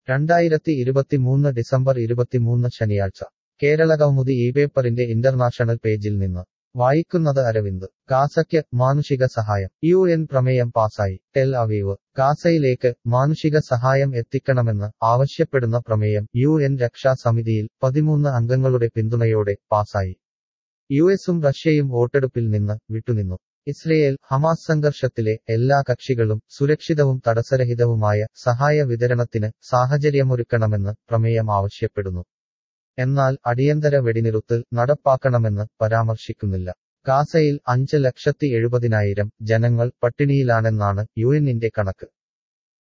രണ്ടായിരത്തി ഇരുപത്തിമൂന്ന് ഡിസംബർ ഇരുപത്തിമൂന്ന് ശനിയാഴ്ച കേരള കൗമുദി ഈ പേപ്പറിന്റെ ഇന്റർനാഷണൽ പേജിൽ നിന്ന് വായിക്കുന്നത് അരവിന്ദ് ഗാസയ്ക്ക് മാനുഷിക സഹായം യു എൻ പ്രമേയം പാസായി ടെൽ അവീവ് ഗാസയിലേക്ക് മാനുഷിക സഹായം എത്തിക്കണമെന്ന് ആവശ്യപ്പെടുന്ന പ്രമേയം യു എൻ രക്ഷാ സമിതിയിൽ പതിമൂന്ന് അംഗങ്ങളുടെ പിന്തുണയോടെ പാസായി യു എസും റഷ്യയും വോട്ടെടുപ്പിൽ നിന്ന് വിട്ടുനിന്നു ഇസ്രയേൽ ഹമാസ് സംഘർഷത്തിലെ എല്ലാ കക്ഷികളും സുരക്ഷിതവും തടസ്സരഹിതവുമായ സഹായ വിതരണത്തിന് സാഹചര്യമൊരുക്കണമെന്ന് പ്രമേയം ആവശ്യപ്പെടുന്നു എന്നാൽ അടിയന്തര വെടിനിറുത്തൽ നടപ്പാക്കണമെന്ന് പരാമർശിക്കുന്നില്ല ഗാസയിൽ അഞ്ച് ലക്ഷത്തി എഴുപതിനായിരം ജനങ്ങൾ പട്ടിണിയിലാണെന്നാണ് യുഎന്നിന്റെ കണക്ക്